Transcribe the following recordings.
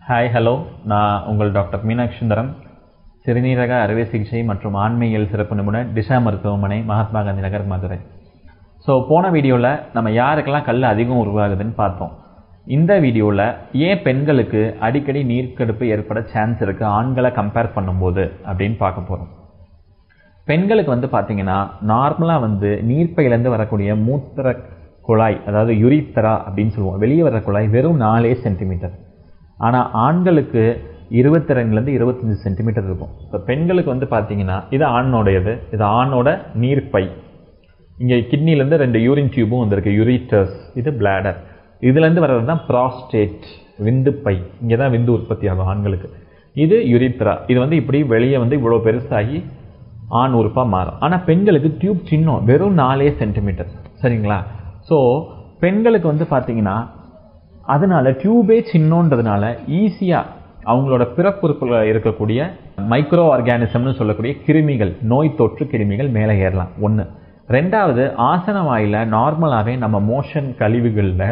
hi hello நான் உங்கள் doctor Meenakshi Sundaram சிறுநீரக அறுவை சிகிச்சை மற்றும் ஆண்மையியல் சிறப்பு நிபுணர் டிஷா மருத்துவமனை மகாத்மா காந்தி நகர் மதுரை ஸோ போன வீடியோவில் நம்ம யாருக்கெல்லாம் கல் அதிகம் உருவாகுதுன்னு பார்த்தோம் இந்த வீடியோவில் ஏன் பெண்களுக்கு அடிக்கடி நீர்க்கடுப்பு ஏற்பட சான்ஸ் இருக்குது ஆண்களை கம்பேர் பண்ணும்போது அப்படின்னு பார்க்க போகிறோம் பெண்களுக்கு வந்து பார்த்தீங்கன்னா நார்மலாக வந்து நீர்ப்பையிலேருந்து வரக்கூடிய மூத்திர குழாய் அதாவது யுரித்தரா அப்படின்னு சொல்லுவோம் வெளியே வர குழாய் வெறும் நாலே சென்டிமீட்டர் ஆனால் ஆண்களுக்கு இருபத்தி ரெண்டுலேருந்து இருபத்தஞ்சி சென்டிமீட்டர் இருக்கும் இப்போ பெண்களுக்கு வந்து பார்த்தீங்கன்னா இது ஆணோடையது இது ஆணோட நீர்ப்பை இங்கே கிட்னிலேருந்து ரெண்டு யூரின் டியூபும் வந்திருக்கு யூரிட்டர்ஸ் இது பிளாடர் இதுலேருந்து வர்றது தான் ப்ராஸ்டேட் விந்துப்பை இங்கே தான் விந்து உற்பத்தி ஆகும் ஆண்களுக்கு இது யுரித்ரா இது வந்து இப்படி வெளியே வந்து இவ்வளோ பெருசாகி ஆண் உறுப்பாக மாறும் ஆனால் பெண்களுக்கு டியூப் சின்னம் வெறும் நாலே சென்டிமீட்டர் சரிங்களா ஸோ பெண்களுக்கு வந்து பார்த்தீங்கன்னா அதனால டியூபே சின்னோன்றதுனால ஈஸியாக அவங்களோட பிறப்புறுப்பில் இருக்கக்கூடிய மைக்ரோ ஆர்கானிசம்னு சொல்லக்கூடிய கிருமிகள் நோய் தொற்று கிருமிகள் மேலே ஏறலாம் ஒன்று ரெண்டாவது ஆசன வாயில் நார்மலாகவே நம்ம மோஷன் கழிவுகளில்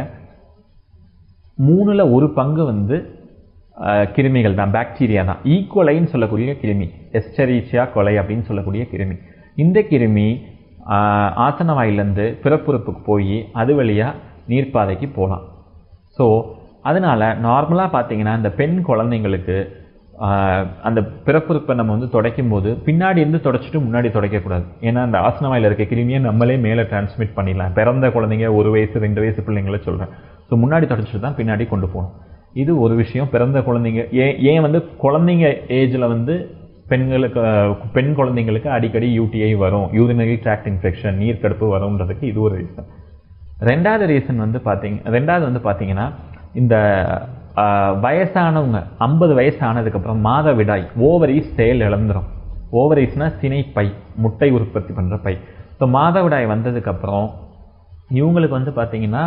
மூணில் ஒரு பங்கு வந்து கிருமிகள் தான் பாக்டீரியா தான் ஈக்குவலைன்னு சொல்லக்கூடிய கிருமி எஸ்டரீச்சியா கொலை அப்படின்னு சொல்லக்கூடிய கிருமி இந்த கிருமி ஆசன வாயிலேருந்து பிறப்புறுப்புக்கு போய் அது வழியாக நீர்ப்பாதைக்கு போகலாம் ஸோ அதனால் நார்மலாக பார்த்தீங்கன்னா இந்த பெண் குழந்தைங்களுக்கு அந்த பிறப்புறுப்பை நம்ம வந்து துடைக்கும் போது பின்னாடி இருந்து தொடச்சிட்டு முன்னாடி துடைக்கக்கூடாது ஏன்னா அந்த ஆசனவாயில் இருக்க கிருமியை நம்மளே மேலே டிரான்ஸ்மிட் பண்ணிடலாம் பிறந்த குழந்தைங்க ஒரு வயசு ரெண்டு வயசு பிள்ளைங்கள சொல்கிறேன் ஸோ முன்னாடி தொடச்சிட்டு தான் பின்னாடி கொண்டு போகணும் இது ஒரு விஷயம் பிறந்த குழந்தைங்க ஏன் ஏன் வந்து குழந்தைங்க ஏஜில் வந்து பெண்களுக்கு பெண் குழந்தைங்களுக்கு அடிக்கடி யூடிஐ வரும் யூரினரி ட்ராக்ட் இன்ஃபெக்ஷன் நீர்க்கடுப்பு வரும்ன்றதுக்கு இது ஒரு ரீசன் ரெண்டாவது ரீசன் வந்து பார்த்தீங்க ரெண்டாவது வந்து பார்த்தீங்கன்னா இந்த வயசானவங்க ஐம்பது வயசு ஆனதுக்கப்புறம் மாத விடாய் ஓவரீஸ் செயல் இழந்துடும் ஓவரீஸ்னால் சினைப்பை முட்டை உற்பத்தி பண்ணுற பை ஸோ மாதவிடாய் வந்ததுக்கப்புறம் இவங்களுக்கு வந்து பார்த்தீங்கன்னா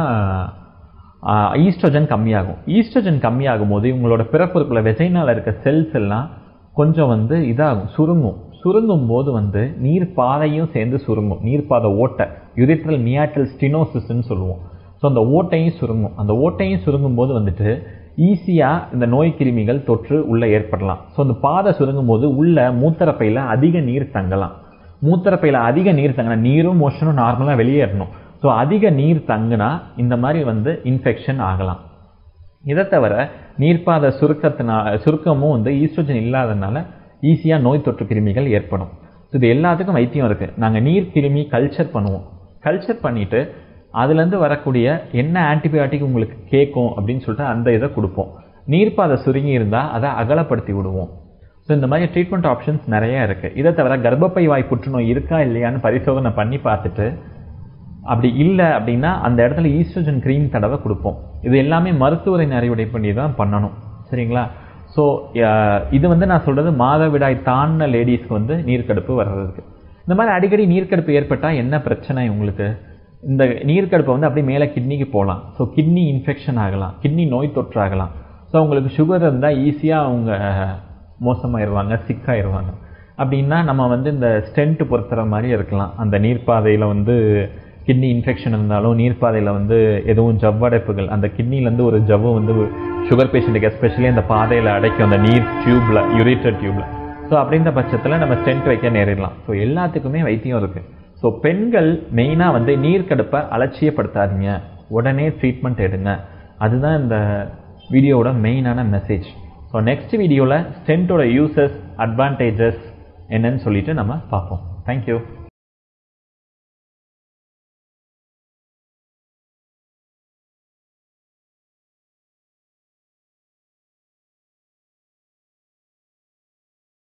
ஈஸ்ட்ரோஜன் கம்மியாகும் ஈஸ்ட்ரோஜன் கம்மியாகும் போது இவங்களோட பிறப்புறுப்பில் வெஜைனால் இருக்க செல்ஸ் எல்லாம் கொஞ்சம் வந்து இதாகும் சுருங்கும் சுருங்கும் போது வந்து நீர் பாதையும் சேர்ந்து சுருங்கும் நீர் பாதை ஓட்டை யுரிட்ரல் மியாட்டல் ஸ்டினோசிஸ்ன்னு சொல்லுவோம் ஸோ அந்த ஓட்டையும் சுருங்கும் அந்த ஓட்டையும் சுருங்கும் போது வந்துட்டு ஈஸியாக இந்த நோய் கிருமிகள் தொற்று உள்ளே ஏற்படலாம் ஸோ அந்த பாதை சுருங்கும் போது உள்ள மூத்தரப்பையில் அதிக நீர் தங்கலாம் மூத்தரப்பையில் அதிக நீர் தங்கினா நீரும் மோஷனும் நார்மலாக வெளியேறணும் ஸோ அதிக நீர் தங்குனா இந்த மாதிரி வந்து இன்ஃபெக்ஷன் ஆகலாம் இதை தவிர நீர்ப்பாத சுருக்கத்தினால சுருக்கமும் வந்து ஈஸ்ட்ரோஜன் இல்லாததுனால ஈஸியாக நோய் தொற்று கிருமிகள் ஏற்படும் ஸோ இது எல்லாத்துக்கும் வைத்தியம் இருக்குது நாங்கள் நீர் கிருமி கல்ச்சர் பண்ணுவோம் கல்ச்சர் பண்ணிவிட்டு அதுலேருந்து வரக்கூடிய என்ன ஆன்டிபயோட்டிக் உங்களுக்கு கேட்கும் அப்படின்னு சொல்லிட்டு அந்த இதை கொடுப்போம் நீர்ப்பாதை சுருங்கி இருந்தால் அதை அகலப்படுத்தி விடுவோம் ஸோ இந்த மாதிரி ட்ரீட்மெண்ட் ஆப்ஷன்ஸ் நிறையா இருக்குது இதை தவிர கர்ப்பப்பை வாய் புற்றுநோய் இருக்கா இல்லையான்னு பரிசோதனை பண்ணி பார்த்துட்டு அப்படி இல்லை அப்படின்னா அந்த இடத்துல ஈஸ்ட்ரோஜன் க்ரீம் தடவை கொடுப்போம் இது எல்லாமே மருத்துவரின் அறிவுரை பண்ணி தான் பண்ணணும் சரிங்களா ஸோ இது வந்து நான் சொல்கிறது மாதவிடாய் தாண்டின லேடிஸ்க்கு வந்து நீர்க்கடுப்பு வர்றதுக்கு இந்த மாதிரி அடிக்கடி நீர்க்கடுப்பு ஏற்பட்டால் என்ன பிரச்சனை உங்களுக்கு இந்த நீர்க்கடுப்பை வந்து அப்படியே மேலே கிட்னிக்கு போகலாம் ஸோ கிட்னி இன்ஃபெக்ஷன் ஆகலாம் கிட்னி நோய் தொற்று ஆகலாம் ஸோ அவங்களுக்கு சுகர் இருந்தால் ஈஸியாக அவங்க மோசமாயிருவாங்க சிக்காயிருவாங்க அப்படின்னா நம்ம வந்து இந்த ஸ்டென்ட் பொறுத்துற மாதிரி இருக்கலாம் அந்த நீர்ப்பாதையில் வந்து கிட்னி இன்ஃபெக்ஷன் இருந்தாலும் நீர்ப்பாதையில் வந்து எதுவும் ஜவ்வடைப்புகள் அந்த கிட்னிலேருந்து ஒரு ஜவ்வு வந்து சுகர் பேஷண்ட்டுக்கு எஸ்பெஷலி அந்த பாதையில் அடைக்கும் அந்த நீர் டியூப்பில் யுரேட்டர் டியூப்பில் ஸோ அப்படின்ற பட்சத்தில் நம்ம ஸ்டென்ட் வைக்க நேரிடலாம் ஸோ எல்லாத்துக்குமே வைத்தியம் இருக்குது ஸோ பெண்கள் மெயினாக வந்து நீர்க்கடுப்பை அலட்சியப்படுத்தாதீங்க உடனே ட்ரீட்மெண்ட் எடுங்க அதுதான் இந்த வீடியோவோட மெயினான மெசேஜ் ஸோ நெக்ஸ்ட் வீடியோவில் ஸ்டென்ட்டோட யூசஸ் அட்வான்டேஜஸ் என்னன்னு சொல்லிட்டு நம்ம பார்ப்போம் தேங்க்யூ